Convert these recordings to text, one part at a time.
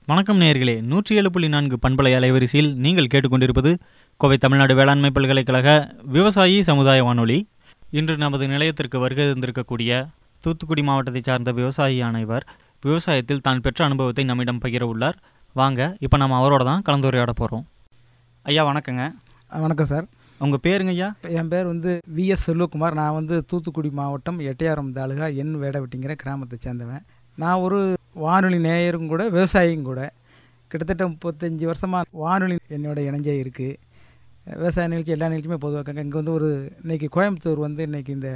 வணக்கம் நேயர்களே நூற்றி ஏழு புள்ளி நான்கு பண்பலை அலைவரிசையில் நீங்கள் கேட்டுக்கொண்டிருப்பது கோவை தமிழ்நாடு வேளாண்மை பல்கலைக்கழக விவசாயி சமுதாய வானொலி இன்று நமது நிலையத்திற்கு வருகை தந்திருக்கக்கூடிய தூத்துக்குடி மாவட்டத்தை சார்ந்த விவசாயியான இவர் விவசாயத்தில் தான் பெற்ற அனுபவத்தை நம்மிடம் பகிர உள்ளார் வாங்க இப்போ நம்ம அவரோட தான் கலந்துரையாட போகிறோம் ஐயா வணக்கங்க ஆ, வணக்கம் சார் உங்கள் பேருங்க ஐயா என் பேர் வந்து விஎஸ் செல்வகுமார் நான் வந்து தூத்துக்குடி மாவட்டம் எட்டையாரம் தாலுகா என் வேடவெட்டிங்கிற கிராமத்தை சேர்ந்தவன் நான் ஒரு வானொலி நேயரும் கூட விவசாயியும் கூட கிட்டத்தட்ட முப்பத்தஞ்சு வருஷமாக வானொலி என்னோட இணைஞ்சே இருக்குது விவசாய நிகழ்ச்சி எல்லா நிகழ்ச்சியுமே பொதுவாக இங்கே வந்து ஒரு இன்னைக்கு கோயம்புத்தூர் வந்து இன்னைக்கு இந்த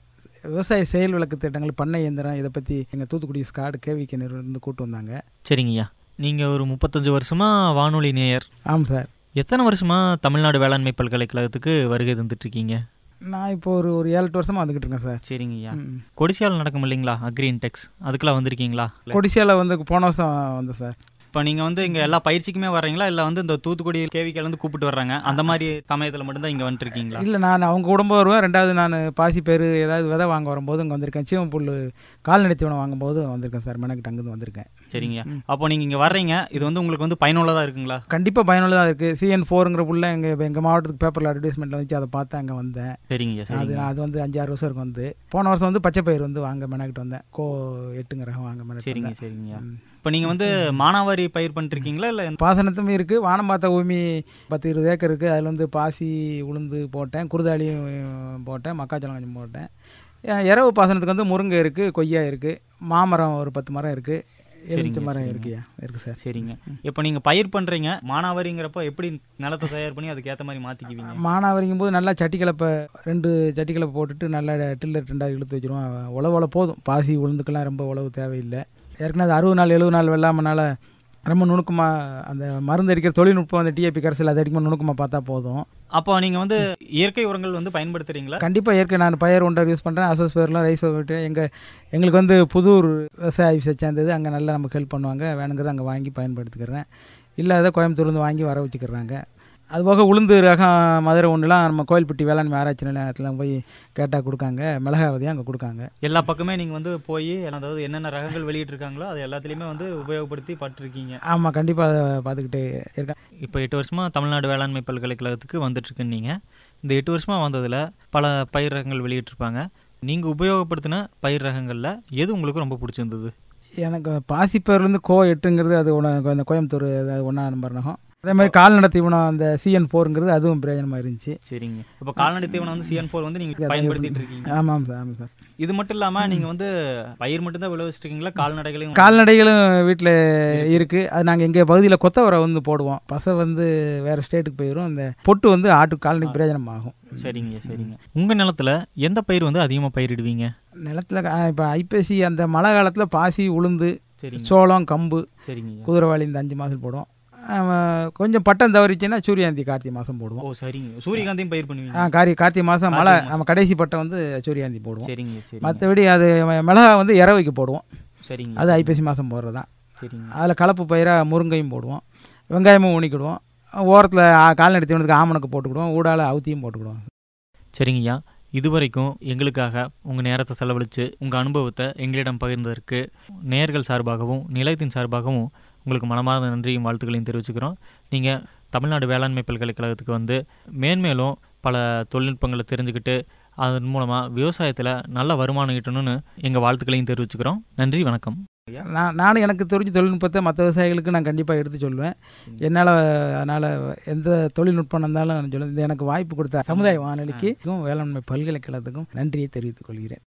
விவசாய செயல் விளக்கு திட்டங்கள் பண்ணை இயந்திரம் இதை பற்றி எங்கள் தூத்துக்குடி ஸ்காடு கேவிக்கு இருந்து கூட்டு வந்தாங்க சரிங்க ஐயா நீங்கள் ஒரு முப்பத்தஞ்சு வருஷமாக வானொலி நேயர் ஆமாம் சார் எத்தனை வருஷமாக தமிழ்நாடு வேளாண்மை பல்கலைக்கழகத்துக்கு வருகை தந்துட்டுருக்கீங்க நான் இப்போ ஒரு ஒரு ஏழு எட்டு வருஷமாக வந்துக்கிட்டு இருக்கேன் சார் சரிங்க ஐயா ம். கொடிசியால் நடக்கும் இல்லைங்களா அக்ரீன் டெக்ஸ் அதுக்கெல்லாம் வந்திருக்கீங்களா கொடிசியால வந்து போன வருஷம் வந்தேன் சார் இப்போ நீங்கள் வந்து இங்கே எல்லா பயிற்சிக்குமே வர்றீங்களா இல்லை வந்து இந்த தூத்துக்குடி கேவிக்கிலேருந்து கூப்பிட்டு வர்றாங்க அந்த மாதிரி சமயத்தில் மட்டும்தான் இங்கே வந்துருக்கீங்களா இல்லை நான் அவங்க குடும்பம் வருவேன் ரெண்டாவது நான் பாசி பேர் ஏதாவது விதை வாங்க வரும்போது இங்கே வந்திருக்கேன் சீவம்புல் கால்நடை தீவனம் வாங்கும்போது வந்திருக்கேன் சார் மெனக்கிட்ட அங்கேருந்து வந்திருக்கேன் சரிங்க அப்போ நீங்கள் இங்கே வர்றீங்க இது வந்து உங்களுக்கு வந்து பயனுள்ளதாக இருக்குங்களா கண்டிப்பாக பயனுள்ளதாக இருக்குது சிஎன் ஃபோருங்கிற புள்ள எங்கள் எங்கள் மாவட்டத்துக்கு பேப்பரில் அட்வர்டைஸ்மெண்ட்டில் வச்சு அதை பார்த்து அங்கே வந்தேன் சரிங்க அது சரிங்க அது வந்து அஞ்சு ஆறு வருஷம் இருக்கும் வந்து போன வருஷம் வந்து பச்சை பயிர் வந்து வாங்க மெனக்கிட்டு வந்தேன் கோ எட்டுங்க ரகம் வாங்க மெனக்கிட்டு சரிங்க வந்தேன் சரிங்க ம். இப்போ நீங்கள் வந்து மானாவாரி பயிர் பண்ணிருக்கீங்களா இல்லை பாசனத்தும் இருக்குது வானம் பார்த்த பூமி பத்து இருபது ஏக்கர் இருக்குது அதில் வந்து பாசி உளுந்து போட்டேன் குருதாளியும் அஹ், போட்டேன் மக்காச்சோளம் கொஞ்சம் போட்டேன் அஹ், இரவு பாசனத்துக்கு வந்து முருங்கை இருக்குது கொய்யா இருக்குது மாமரம் ஒரு பத்து மரம் இருக்குது எலுமிச்சை மரம் சரிங்க. இருக்குயா இருக்குது சார் சரிங்க இப்போ நீங்கள் பயிர் பண்ணுறீங்க மானாவாரிங்கிறப்போ எப்படி நிலத்தை தயார் பண்ணி அதுக்கு ஏற்ற மாதிரி மாற்றிக்குவீங்க மானாவரிக்கும் போது நல்லா சட்டி கலப்பை ரெண்டு சட்டி கலப்பை போட்டுட்டு நல்லா டில்லர் ரெண்டாவது இழுத்து வச்சிருவோம் உழவு உழவு போதும் பாசி உளுந்துக்கெல்லாம் ரொம்ப உழவு தேவையில்லை ஏற்கனவே அது அறுபது நாள் எழுபது நாள் வெள்ளாமனால ரொம்ப நுணுக்கமாக அந்த மருந்து அடிக்கிற தொழில்நுட்பம் அந்த டிஏபி கரைசல் அதை அடிக்கும்போது நுணுக்கமாக பார்த்தா போதும் அப்போ நீங்கள் வந்து இயற்கை உரங்கள் வந்து பயன்படுத்துறீங்களா கண்டிப்பாக இயற்கை நான் பயிர் ஒன்றரை யூஸ் பண்ணுறேன் அசோஸ் பயிரெலாம் ரைஸ் விட்டு எங்கள் எங்களுக்கு வந்து புதூர் விவசாய ஆஃபீஸை சேர்ந்தது அங்கே நல்லா நமக்கு ஹெல்ப் பண்ணுவாங்க வேணுங்கிறத அங்கே வாங்கி பயன்படுத்திக்கிறேன் இல்லாத கோயம்புத்தூர்லேருந்து வாங்கி வர வச்சுக்கிறாங்க அதுபோக உளுந்து ரகம் மதுரை ஒன்றுலாம் நம்ம கோயில்பட்டி வேளாண்மை ஆராய்ச்சி நிலையத்தில் போய் கேட்டால் கொடுக்காங்க மிளகாவதியும் அங்கே கொடுக்காங்க எல்லா பக்கமே நீங்கள் வந்து போய் அதாவது என்னென்ன ரகங்கள் வெளியிட்டிருக்காங்களோ அது எல்லாத்துலேயுமே வந்து உபயோகப்படுத்தி பட்டிருக்கீங்க ஆமாம் கண்டிப்பாக அதை பார்த்துக்கிட்டே இருக்கேன் இப்போ எட்டு வருஷமாக தமிழ்நாடு வேளாண்மை பல்கலைக்கழகத்துக்கு வந்துட்டுருக்குன்னு நீங்கள் இந்த எட்டு வருஷமாக வந்ததில் பல பயிர் ரகங்கள் வெளியிட்டிருப்பாங்க நீங்கள் உபயோகப்படுத்தின பயிர் ரகங்களில் எது உங்களுக்கு ரொம்ப பிடிச்சிருந்தது எனக்கு பாசிப்பயிர்லேருந்து கோ எட்டுங்கிறது அது ஒன்று அந்த கோயம்புத்தூர் அது ஒன்றா நம்பர் ரகம் அதே மாதிரி கால்நடை தீவனம் அந்த சிஎன் ஃபோருங்கிறது அதுவும் பிரயோஜனமாக இருந்துச்சு சரிங்க இப்போ கால்நடை தீவனம் வந்து சிஎன் ஃபோர் வந்து நீங்கள் பயன்படுத்திட்டு இருக்கீங்க ஆமாம் சார் ஆமாம் சார் இது மட்டும் இல்லாமல் நீங்கள் வந்து பயிர் மட்டும்தான் விளைவிச்சிட்டு இருக்கீங்களா கால்நடைகளையும் கால்நடைகளும் வீட்டில் இருக்குது அது நாங்கள் எங்கள் பகுதியில் கொத்தவரை வந்து போடுவோம் பசை வந்து வேறு ஸ்டேட்டுக்கு போயிடும் அந்த பொட்டு வந்து ஆட்டு கால்நடை பிரயோஜனம் ஆகும் சரிங்க சரிங்க உங்கள் நிலத்துல எந்த பயிர் வந்து அதிகமாக பயிரிடுவீங்க நிலத்தில் இப்போ ஐப்பசி அந்த மழை காலத்தில் பாசி உளுந்து சரிங்க சோளம் கம்பு சரிங்க குதிரைவாளி இந்த அஞ்சு மாதம் போடுவோம் ஆஹ் கொஞ்சம் பட்டம் தவறிச்சுன்னா சூரியாந்தி கார்த்திகை மாதம் போடுவோம் ஓ சரிங்க சூரியகாந்தியும் பயிர் ஆ பண்ணுவீங்க காரி கார்த்திகை மாதம் மழை கார்த்திகை நம்ம கடைசி பட்டம் வந்து சூரியாந்தி போடுவோம் சரிங்க சரிங்க மற்றபடி அது மிளகா வந்து இரவைக்கு போடுவோம் சரிங்க அது ஐப்பசி மாதம் போடுறது தான் சரிங்க அதில் கலப்பு பயிராக முருங்கையும் போடுவோம் வெங்காயமும் ஊனிக்கிடுவோம் ஓரத்தில் கால்நடை தீவனத்துக்கு ஆமணக்கு போட்டுக்கிடுவோம் ஊடால அவுத்தியும் போட்டுக்கிடுவோம் சரிங்கய்யா இதுவரைக்கும் எங்களுக்காக உங்கள் நேரத்தை செலவழித்து உங்கள் அனுபவத்தை எங்களிடம் பகிர்ந்ததற்கு நேயர்கள் சார்பாகவும் நிலையத்தின் சார்பாகவும் உங்களுக்கு மனமார்ந்த நன்றியும் வாழ்த்துக்களையும் தெரிவிச்சுக்கிறோம் நீங்கள் தமிழ்நாடு வேளாண்மை பல்கலைக்கழகத்துக்கு வந்து மேன்மேலும் பல தொழில்நுட்பங்களை தெரிஞ்சுக்கிட்டு அதன் மூலமாக விவசாயத்தில் நல்ல வருமானம் ஈட்டணும்னு எங்கள் வாழ்த்துக்களையும் தெரிவிச்சுக்கிறோம் நன்றி வணக்கம் நான் நானும் எனக்கு தெரிஞ்ச தொழில்நுட்பத்தை மற்ற விவசாயிகளுக்கு நான் கண்டிப்பாக எடுத்து சொல்லுவேன் என்னால் அதனால் எந்த தொழில்நுட்பம் இருந்தாலும் நான் சொல்லுவேன் இது எனக்கு வாய்ப்பு கொடுத்த சமுதாய வானொலிக்கு வேளாண்மை பல்கலைக்கழகத்துக்கும் நன்றியை தெரிவித்துக் கொள்கிறேன்